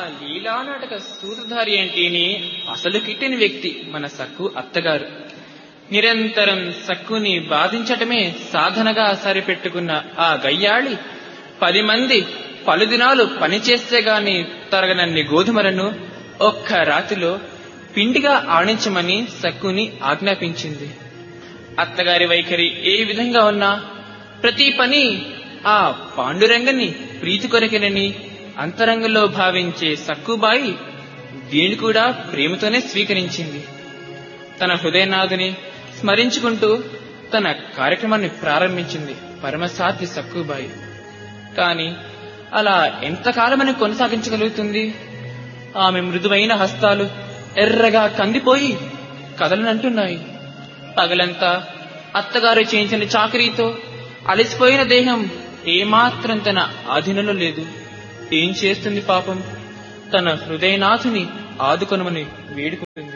లీలానాటక సూత్రధారి ఏంటిని అసలు కిట్టిన వ్యక్తి మన సక్కు అత్తగారు నిరంతరం సక్కుని బాధించటమే సాధనగా సరిపెట్టుకున్న ఆ గయ్యాళి పది మంది పలుదినాలు పనిచేస్తే గాని తరగనన్ని గోధుమలను ఒక్క రాతిలో పిండిగా ఆడించమని సక్కుని ఆజ్ఞాపించింది అత్తగారి వైఖరి ఏ విధంగా ఉన్నా ప్రతి పని ఆ పాండురంగని ప్రీతి కొరకెనని అంతరంగంలో భావించే సక్కుబాయి దీన్ని కూడా ప్రేమతోనే స్వీకరించింది తన హృదయనాథుని స్మరించుకుంటూ తన కార్యక్రమాన్ని ప్రారంభించింది పరమసాధ్వి సక్కుబాయి కాని అలా ఎంతకాలమని కొనసాగించగలుగుతుంది ఆమె మృదువైన హస్తాలు ఎర్రగా కందిపోయి కదలనంటున్నాయి పగలంతా అత్తగారు చేయించిన చాకరీతో అలసిపోయిన దేహం ఏమాత్రం తన ఆధీనంలో లేదు ఏం చేస్తుంది పాపం తన హృదయనాథుని ఆదుకొనమని వేడుకుంటుంది